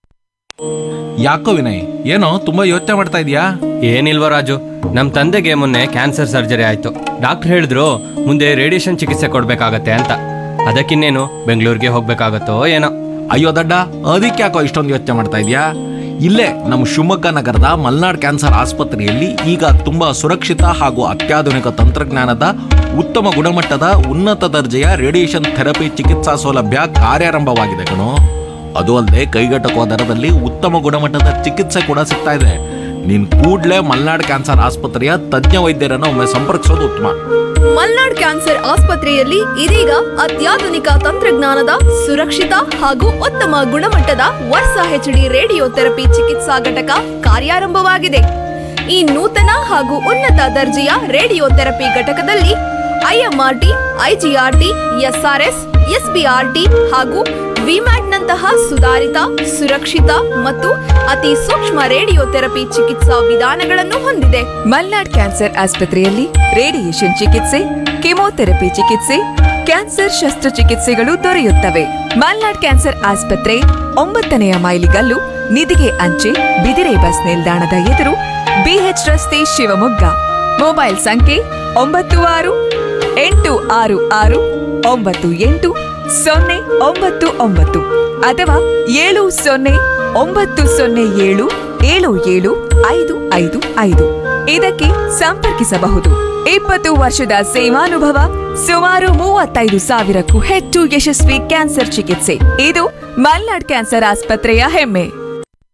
Speaker 3: ಯಾಕೋ ವಿನಯ್ ಏನೋ ತುಂಬಾ ಯೋಚನೆ ಮಾಡ್ತಾ ಇದೀಯಾ
Speaker 4: ಏನಿಲ್ವ ರಾಜು ನಮ್ಮ ತಂದೆಗೆ ಮೊನ್ನೆ ಕ್ಯಾನ್ಸರ್ ಸರ್ಜರಿ ಆಯ್ತು ಡಾಕ್ಟರ್ ಹೇಳಿದ್ರು ಮುಂದೆ ರೇಡಿಯೇಷನ್ ಚಿಕಿತ್ಸೆ ಕೊಡ್ಬೇಕಾಗತ್ತೆ ಅಂತ ಅದಕ್ಕಿನ್ನೇನು ಬೆಂಗಳೂರಿಗೆ ಹೋಗ್ಬೇಕಾಗತ್ತೋ ಏನೋ
Speaker 3: ಅಯ್ಯೋ ದಡ್ಡ ಅದಕ್ಕೆ ಯಾಕೋ ಇಷ್ಟೊಂದು ಯೋಚನೆ ಮಾಡ್ತಾ ಇದೀಯಾ ಇಲ್ಲೇ ನಮ್ಮ ಶಿವಮೊಗ್ಗ ನಗರದ ಮಲ್ನಾಡ್ ಕ್ಯಾನ್ಸರ್ ಆಸ್ಪತ್ರೆಯಲ್ಲಿ ಈಗ ತುಂಬಾ ಸುರಕ್ಷಿತ ಹಾಗೂ ಅತ್ಯಾಧುನಿಕ ತಂತ್ರಜ್ಞಾನದ ಉತ್ತಮ ಗುಣಮಟ್ಟದ ಉನ್ನತ ದರ್ಜೆಯ ರೇಡಿಯೇಷನ್ ಥೆರಪಿ ಚಿಕಿತ್ಸಾ ಸೌಲಭ್ಯ ಕಾರ್ಯಾರಂಭವಾಗಿದೆ ಕಣೋ ಅದು ಅಲ್ಲದೆ ಕೈಗೆಟಕುವ ದರದಲ್ಲಿ ಉತ್ತಮ ಗುಣಮಟ್ಟದ ಚಿಕಿತ್ಸೆ ಕೂಡ ಸಿಗ್ತಾ ಇದೆ ನೀನ್ ಕೂಡ್ಲೇ ಮಲ್ನಾಡ್ ಕ್ಯಾನ್ಸರ್ ಆಸ್ಪತ್ರೆಯ ತಜ್ಞ ವೈದ್ಯರನ್ನು ಒಮ್ಮೆ ಸಂಪರ್ಕಿಸೋದು ಉತ್ತಮ
Speaker 5: ಮಲ್ನಾಡ್ ಕ್ಯಾನ್ಸರ್ ಆಸ್ಪತ್ರೆಯಲ್ಲಿ ಇದೀಗ ಅತ್ಯಾಧುನಿಕ ತಂತ್ರಜ್ಞಾನದ ಸುರಕ್ಷಿತ ಹಾಗೂ ಉತ್ತಮ ಗುಣಮಟ್ಟದ ವರ್ಷ ಹೆಚ್ಡಿ ರೇಡಿಯೋ ಥೆರಪಿ ಚಿಕಿತ್ಸಾ ಘಟಕ ಕಾರ್ಯಾರಂಭವಾಗಿದೆ ಈ ನೂತನ ಹಾಗೂ ಉನ್ನತ ದರ್ಜೆಯ ರೇಡಿಯೋ ಥೆರಪಿ ಘಟಕದಲ್ಲಿ ಐಎಂಆರ್ಟಿ ಐಜಿಆರ್ಟಿ ಎಸ್ಆರ್ಎಸ್ ಎಸ್ಬಿಆರ್ಟಿ ಹಾಗೂ ವಿಮ್ಯಾಟ್ನಂತಹ ಸುಧಾರಿತ ಸುರಕ್ಷಿತ ಮತ್ತು ಅತಿ ಸೂಕ್ಷ್ಮ ರೇಡಿಯೋ ಥೆರಪಿ ಚಿಕಿತ್ಸಾ ವಿಧಾನಗಳನ್ನು ಹೊಂದಿದೆ
Speaker 6: ಮಲ್ನಾಡ್ ಕ್ಯಾನ್ಸರ್ ಆಸ್ಪತ್ರೆಯಲ್ಲಿ ರೇಡಿಯೇಷನ್ ಚಿಕಿತ್ಸೆ ಕೆಮೊಥೆರಪಿ ಚಿಕಿತ್ಸೆ ಕ್ಯಾನ್ಸರ್ ಶಸ್ತ್ರಚಿಕಿತ್ಸೆಗಳು ದೊರೆಯುತ್ತವೆ ಮಲ್ನಾಡ್ ಕ್ಯಾನ್ಸರ್ ಆಸ್ಪತ್ರೆ ಒಂಬತ್ತನೆಯ ಮೈಲಿಗಲ್ಲು ನಿಧಿಗೆ ಅಂಚೆ ಬಿದಿರೆ ಬಸ್ ನಿಲ್ದಾಣದ ಎದುರು ಬಿಎಚ್ ರಸ್ತೆ ಶಿವಮೊಗ್ಗ ಮೊಬೈಲ್ ಸಂಖ್ಯೆ ಒಂಬತ್ತು ಆರು ಎಂಟು ಆರು ಆರು ಒಂಬತ್ತು ಎಂಟು ಸೊನ್ನೆ ಒಂಬತ್ತು ಒಂಬತ್ತು ಅಥವಾ ಏಳು ಸೊನ್ನೆ ಒಂಬತ್ತು ಸೊನ್ನೆ ಏಳು ಏಳು ಏಳು ಐದು ಐದು ಐದು ಇದಕ್ಕೆ ಸಂಪರ್ಕಿಸಬಹುದು ಇಪ್ಪತ್ತು ವರ್ಷದ ಸೇವಾನುಭವ ಸುಮಾರು ಮೂವತ್ತೈದು ಸಾವಿರಕ್ಕೂ ಹೆಚ್ಚು ಯಶಸ್ವಿ ಕ್ಯಾನ್ಸರ್ ಚಿಕಿತ್ಸೆ ಇದು ಮಲ್ನಾಡ್ ಕ್ಯಾನ್ಸರ್ ಆಸ್ಪತ್ರೆಯ ಹೆಮ್ಮೆ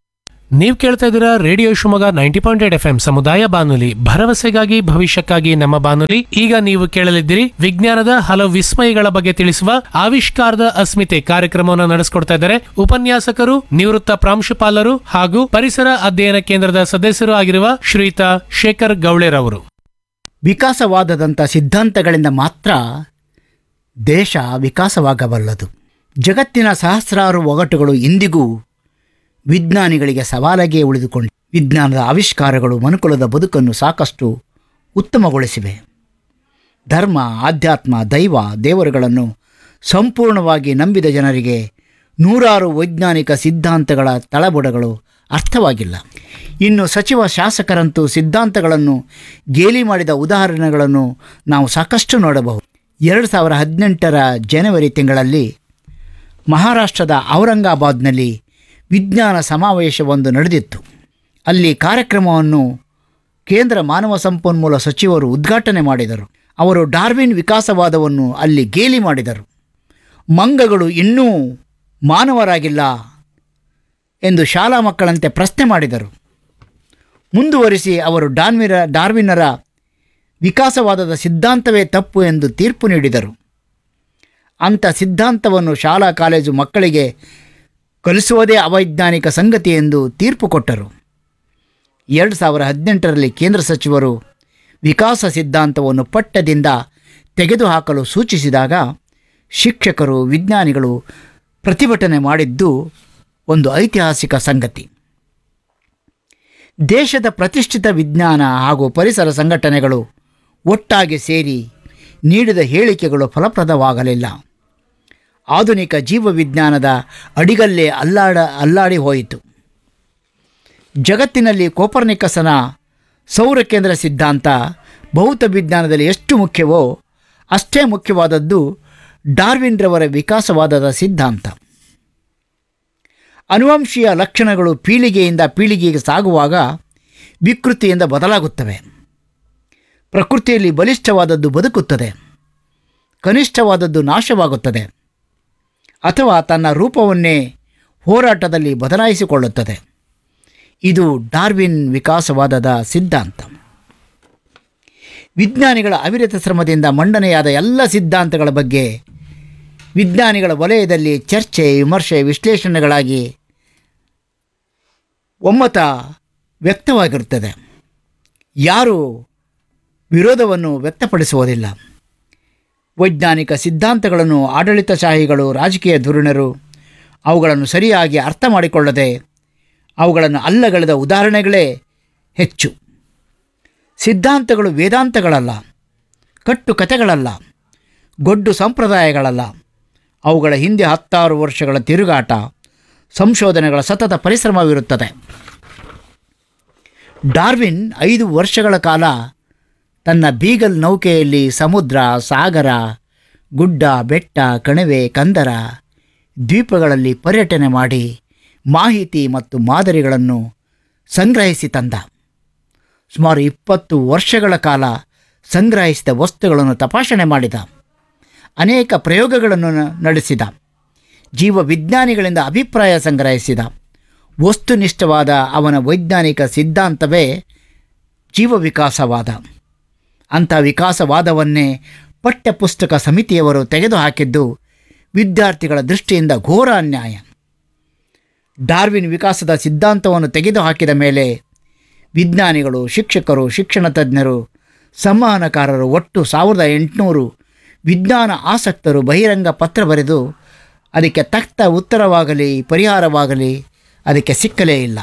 Speaker 7: ನೀವು ಕೇಳ್ತಾ ಇದ್ದೀರಾ radio Shivamogga ninety point eight F M ಸಮುದಾಯ ಬಾನುಲಿ ಭರವಸೆಗಾಗಿ ಭವಿಷ್ಯಕ್ಕಾಗಿ ನಮ್ಮ ಬಾನುಲಿ ಈಗ ನೀವು ಕೇಳಲಿದ್ದೀರಿ ವಿಜ್ಞಾನದ ಹಲವು ವಿಸ್ಮಯಗಳ ಬಗ್ಗೆ ತಿಳಿಸುವ ಆವಿಷ್ಕಾರದ ಅಸ್ಮಿತೆ ಕಾರ್ಯಕ್ರಮವನ್ನು ನಡೆಸಿಕೊಡ್ತಾ ಇದ್ದಾರೆ ಉಪನ್ಯಾಸಕರು ನಿವೃತ್ತ ಪ್ರಾಂಶುಪಾಲರು ಹಾಗೂ ಪರಿಸರ ಅಧ್ಯಯನ ಕೇಂದ್ರದ ಸದಸ್ಯರು ಆಗಿರುವ ಶ್ರೀಯುತ ಶೇಖರ್ ಗೌಳೆರವರು
Speaker 8: ವಿಕಾಸವಾದದಂಥ ಸಿದ್ಧಾಂತಗಳಿಂದ ಮಾತ್ರ ದೇಶ ವಿಕಾಸವಾಗಬಲ್ಲದು ಜಗತ್ತಿನ ಸಹಸ್ರಾರು ಒಗಟುಗಳು ಇಂದಿಗೂ ವಿಜ್ಞಾನಿಗಳಿಗೆ ಸವಾಲಾಗಿಯೇ ಉಳಿದುಕೊಂಡು ವಿಜ್ಞಾನದ ಆವಿಷ್ಕಾರಗಳು ಮನುಕುಲದ ಬದುಕನ್ನು ಸಾಕಷ್ಟು ಉತ್ತಮಗೊಳಿಸಿವೆ ಧರ್ಮ ಆಧ್ಯಾತ್ಮ ದೈವ ದೇವರುಗಳನ್ನು ಸಂಪೂರ್ಣವಾಗಿ ನಂಬಿದ ಜನರಿಗೆ ನೂರಾರು ವೈಜ್ಞಾನಿಕ ಸಿದ್ಧಾಂತಗಳ ತಳಬುಡಗಳು ಅರ್ಥವಾಗಿಲ್ಲ ಇನ್ನು ಸಚಿವ ಶಾಸಕರಂತೂ ಸಿದ್ಧಾಂತಗಳನ್ನು ಗೇಲಿ ಮಾಡಿದ ಉದಾಹರಣೆಗಳನ್ನು ನಾವು ಸಾಕಷ್ಟು ನೋಡಬಹುದು ಎರಡು ಸಾವಿರ ಹದಿನೆಂಟರ ಜನವರಿ ತಿಂಗಳಲ್ಲಿ ಮಹಾರಾಷ್ಟ್ರದ ಔರಂಗಾಬಾದ್ನಲ್ಲಿ ವಿಜ್ಞಾನ ಸಮಾವೇಶವೊಂದು ನಡೆದಿತ್ತು ಅಲ್ಲಿ ಕಾರ್ಯಕ್ರಮವನ್ನು ಕೇಂದ್ರ ಮಾನವ ಸಂಪನ್ಮೂಲ ಸಚಿವರು ಉದ್ಘಾಟನೆ ಮಾಡಿದರು ಅವರು ಡಾರ್ವಿನ್ ವಿಕಾಸವಾದವನ್ನು ಅಲ್ಲಿ ಗೇಲಿ ಮಾಡಿದರು ಮಂಗಗಳು ಇನ್ನೂ ಮಾನವರಾಗಿಲ್ಲ ಎಂದು ಶಾಲಾ ಮಕ್ಕಳಂತೆ ಪ್ರಶ್ನೆ ಮಾಡಿದರು ಮುಂದುವರಿಸಿ ಅವರು ಡಾರ್ವಿರ ಡಾರ್ವಿನ್ನರ ವಿಕಾಸವಾದದ ಸಿದ್ಧಾಂತವೇ ತಪ್ಪು ಎಂದು ತೀರ್ಪು ನೀಡಿದರು ಅಂಥ ಸಿದ್ಧಾಂತವನ್ನು ಶಾಲಾ ಕಾಲೇಜು ಮಕ್ಕಳಿಗೆ ಕಲಿಸುವುದೇ ಅವೈಜ್ಞಾನಿಕ ಸಂಗತಿ ಎಂದು ತೀರ್ಪು ಕೊಟ್ಟರು ಎರಡು ಸಾವಿರ ಹದಿನೆಂಟರಲ್ಲಿ ಕೇಂದ್ರ ಸಚಿವರು ವಿಕಾಸ ಸಿದ್ಧಾಂತವನ್ನು ಪಠ್ಯದಿಂದ ತೆಗೆದುಹಾಕಲು ಸೂಚಿಸಿದಾಗ ಶಿಕ್ಷಕರು ವಿಜ್ಞಾನಿಗಳು ಪ್ರತಿಭಟನೆ ಮಾಡಿದ್ದು ಒಂದು ಐತಿಹಾಸಿಕ ಸಂಗತಿ ದೇಶದ ಪ್ರತಿಷ್ಠಿತ ವಿಜ್ಞಾನ ಹಾಗೂ ಪರಿಸರ ಸಂಘಟನೆಗಳು ಒಟ್ಟಾಗಿ ಸೇರಿ ನೀಡಿದ ಹೇಳಿಕೆಗಳು ಫಲಪ್ರದವಾಗಲಿಲ್ಲ ಆಧುನಿಕ ಜೀವವಿಜ್ಞಾನದ ಅಡಿಗಲ್ಲೇ ಅಲ್ಲಾಡ ಅಲ್ಲಾಡಿ ಹೋಯಿತು ಜಗತ್ತಿನಲ್ಲಿ ಕೋಪರ್ನಿಕಸನ ಸೌರ ಕೇಂದ್ರ ಸಿದ್ಧಾಂತ ಭೌತ ವಿಜ್ಞಾನದಲ್ಲಿ ಎಷ್ಟು ಮುಖ್ಯವೋ ಅಷ್ಟೇ ಮುಖ್ಯವಾದದ್ದು ಡಾರ್ವಿನ್ರವರ ವಿಕಾಸವಾದದ ಸಿದ್ಧಾಂತ ಅನುವಂಶೀಯ ಲಕ್ಷಣಗಳು ಪೀಳಿಗೆಯಿಂದ ಪೀಳಿಗೆಗೆ ಸಾಗುವಾಗ ವಿಕೃತಿಯಿಂದ ಬದಲಾಗುತ್ತವೆ ಪ್ರಕೃತಿಯಲ್ಲಿ ಬಲಿಷ್ಠವಾದದ್ದು ಬದುಕುತ್ತದೆ ಕನಿಷ್ಠವಾದದ್ದು ನಾಶವಾಗುತ್ತದೆ ಅಥವಾ ತನ್ನ ರೂಪವನ್ನೇ ಹೋರಾಟದಲ್ಲಿ ಬದಲಾಯಿಸಿಕೊಳ್ಳುತ್ತದೆ ಇದು ಡಾರ್ವಿನ್ ವಿಕಾಸವಾದದ ಸಿದ್ಧಾಂತ ವಿಜ್ಞಾನಿಗಳ ಅವಿರತ ಶ್ರಮದಿಂದ ಮಂಡನೆಯಾದ ಎಲ್ಲ ಸಿದ್ಧಾಂತಗಳ ಬಗ್ಗೆ ವಿಜ್ಞಾನಿಗಳ ವಲಯದಲ್ಲಿ ಚರ್ಚೆ ವಿಮರ್ಶೆ ವಿಶ್ಲೇಷಣೆಗಳಾಗಿ ಒಮ್ಮತ ವ್ಯಕ್ತವಾಗಿರುತ್ತದೆ ಯಾರು ವಿರೋಧವನ್ನು ವ್ಯಕ್ತಪಡಿಸುವುದಿಲ್ಲ ವೈಜ್ಞಾನಿಕ ಸಿದ್ಧಾಂತಗಳನ್ನು ಆಡಳಿತಶಾಹಿಗಳು ರಾಜಕೀಯ ಧುರೀಣರು ಅವುಗಳನ್ನು ಸರಿಯಾಗಿ ಅರ್ಥ ಮಾಡಿಕೊಳ್ಳದೆ ಅವುಗಳನ್ನು ಅಲ್ಲಗಳೆದ ಉದಾಹರಣೆಗಳೇ ಹೆಚ್ಚು ಸಿದ್ಧಾಂತಗಳು ವೇದಾಂತಗಳಲ್ಲ ಕಟ್ಟು ಕಥೆಗಳಲ್ಲ ಗೊಡ್ಡು ಸಂಪ್ರದಾಯಗಳಲ್ಲ ಅವುಗಳ ಹಿಂದೆ ಹತ್ತಾರು ವರ್ಷಗಳ ತಿರುಗಾಟ ಸಂಶೋಧನೆಗಳ ಸತತ ಪರಿಶ್ರಮವಿರುತ್ತದೆ ಡಾರ್ವಿನ್ ಐದು ವರ್ಷಗಳ ಕಾಲ ತನ್ನ ಬೀಗಲ್ ನೌಕೆಯಲ್ಲಿ ಸಮುದ್ರ ಸಾಗರ ಗುಡ್ಡ ಬೆಟ್ಟ ಕಣಿವೆ ಕಂದರ ದ್ವೀಪಗಳಲ್ಲಿ ಪರ್ಯಟನೆ ಮಾಡಿ ಮಾಹಿತಿ ಮತ್ತು ಮಾದರಿಗಳನ್ನು ಸಂಗ್ರಹಿಸಿ ತಂದ ಸುಮಾರು ಇಪ್ಪತ್ತು ವರ್ಷಗಳ ಕಾಲ ಸಂಗ್ರಹಿಸಿದ ವಸ್ತುಗಳನ್ನು ತಪಾಸಣೆ ಮಾಡಿದ ಅನೇಕ ಪ್ರಯೋಗಗಳನ್ನು ನ- ನಡೆಸಿದ ಜೀವವಿಜ್ಞಾನಿಗಳಿಂದ ಅಭಿಪ್ರಾಯ ಸಂಗ್ರಹಿಸಿದ ವಸ್ತುನಿಷ್ಠವಾದ ಅವನ ವೈಜ್ಞಾನಿಕ ಸಿದ್ಧಾಂತವೇ ಜೀವ ವಿಕಾಸವಾದ ಅಂಥ ವಿಕಾಸವಾದವನ್ನೇ ಪಠ್ಯಪುಸ್ತಕ ಸಮಿತಿಯವರು ತೆಗೆದುಹಾಕಿದ್ದು ವಿದ್ಯಾರ್ಥಿಗಳ ದೃಷ್ಟಿಯಿಂದ ಘೋರ ಅನ್ಯಾಯ ಡಾರ್ವಿನ್ ವಿಕಾಸದ ಸಿದ್ಧಾಂತವನ್ನು ತೆಗೆದುಹಾಕಿದ ಮೇಲೆ ವಿಜ್ಞಾನಿಗಳು ಶಿಕ್ಷಕರು ಶಿಕ್ಷಣ ತಜ್ಞರು ಸಂವಹನಕಾರರು ಒಟ್ಟು ಸಾವಿರದ ಎಂಟುನೂರು ವಿಜ್ಞಾನ ಆಸಕ್ತರು ಬಹಿರಂಗ ಪತ್ರ ಬರೆದು ಅದಕ್ಕೆ ತಕ್ಕ ಉತ್ತರವಾಗಲಿ ಪರಿಹಾರವಾಗಲಿ ಅದಕ್ಕೆ ಸಿಕ್ಕಲೇ ಇಲ್ಲ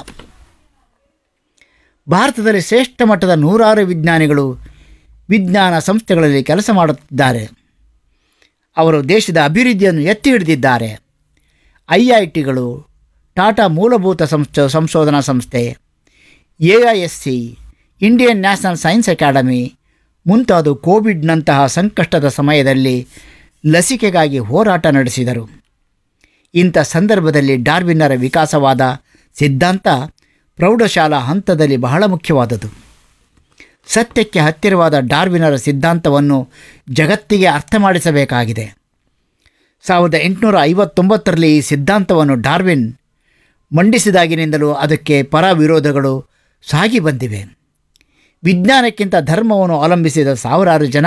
Speaker 8: ಭಾರತದಲ್ಲಿ ಶ್ರೇಷ್ಠ ಮಟ್ಟದ ನೂರಾರು ವಿಜ್ಞಾನಿಗಳು ವಿಜ್ಞಾನ ಸಂಸ್ಥೆಗಳಲ್ಲಿ ಕೆಲಸ ಮಾಡುತ್ತಿದ್ದಾರೆ ಅವರು ದೇಶದ ಅಭಿವೃದ್ಧಿಯನ್ನು ಎತ್ತಿ ಹಿಡಿದಿದ್ದಾರೆ ಐ ಐ ಟಿಗಳು ಟಾಟಾ ಮೂಲಭೂತ ಸಂಸ್ಥೆ ಸಂಶೋಧನಾ ಸಂಸ್ಥೆ A I S C Indian National Science Academy ಮುಂತಾದ ಕೋವಿಡ್ನಂತಹ ಸಂಕಷ್ಟದ ಸಮಯದಲ್ಲಿ ಲಸಿಕೆಗಾಗಿ ಹೋರಾಟ ನಡೆಸಿದರು ಇಂಥ ಸಂದರ್ಭದಲ್ಲಿ ಡಾರ್ವಿನ್ನರ ವಿಕಾಸವಾದ ಸಿದ್ಧಾಂತ ಪ್ರೌಢಶಾಲಾ ಹಂತದಲ್ಲಿ ಬಹಳ ಮುಖ್ಯವಾದದ್ದು ಸತ್ಯಕ್ಕೆ ಹತ್ತಿರವಾದ ಡಾರ್ವಿನರ ಸಿದ್ಧಾಂತವನ್ನು ಜಗತ್ತಿಗೆ ಅರ್ಥ ಮಾಡಿಸಬೇಕಾಗಿದೆ ಸಾವಿರದ ಎಂಟುನೂರ ಐವತ್ತೊಂಬತ್ತರಲ್ಲಿ ಈ ಸಿದ್ಧಾಂತವನ್ನು ಡಾರ್ವಿನ್ ಮಂಡಿಸಿದಾಗಿನಿಂದಲೂ ಅದಕ್ಕೆ ಪರ ವಿರೋಧಗಳು ಸಾಗಿ ಬಂದಿವೆ ವಿಜ್ಞಾನಕ್ಕಿಂತ ಧರ್ಮವನ್ನು ಅವಲಂಬಿಸಿದ ಸಾವಿರಾರು ಜನ